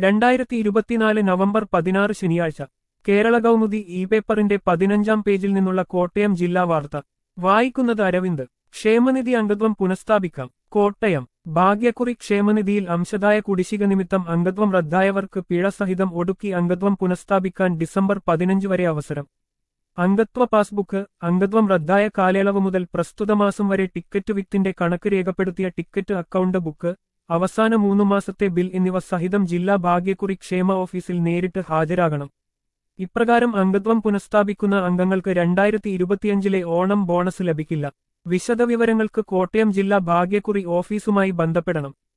രണ്ടായിരത്തി ഇരുപത്തിനാല് നവംബർ പതിനാറ് ശനിയാഴ്ച കേരള കൗമുദി ഇ പേപ്പറിന്റെ പതിനഞ്ചാം പേജിൽ നിന്നുള്ള കോട്ടയം ജില്ലാ വാർത്ത വായിക്കുന്നത് അരവിന്ദ് ക്ഷേമനിധി അംഗത്വം പുനഃസ്ഥാപിക്കാം കോട്ടയം ഭാഗ്യക്കുറി ക്ഷേമനിധിയിൽ അംശദായ കുടിശ്ശിക നിമിത്തം അംഗത്വം റദ്ദായവർക്ക് പിഴ സഹിതം ഒടുക്കി അംഗത്വം പുനഃസ്ഥാപിക്കാൻ ഡിസംബർ പതിനഞ്ച് വരെ അവസരം അംഗത്വ പാസ്ബുക്ക് അംഗത്വം റദ്ദായ കാലയളവ് മുതൽ പ്രസ്തുത മാസം വരെ ടിക്കറ്റ് വിത്തിന്റെ കണക്ക് രേഖപ്പെടുത്തിയ ടിക്കറ്റ് അക്കൗണ്ട് ബുക്ക് അവസാന മൂന്നു മാസത്തെ ബിൽ എന്നിവ സഹിതം ജില്ലാ ഭാഗ്യക്കുറി ക്ഷേമ ഓഫീസിൽ നേരിട്ട് ഹാജരാകണം ഇപ്രകാരം അംഗത്വം പുനഃസ്ഥാപിക്കുന്ന അംഗങ്ങൾക്ക് രണ്ടായിരത്തി ഇരുപത്തിയഞ്ചിലെ ഓണം ബോണസ് ലഭിക്കില്ല വിശദവിവരങ്ങൾക്ക് കോട്ടയം ജില്ലാ ഭാഗ്യക്കുറി ഓഫീസുമായി ബന്ധപ്പെടണം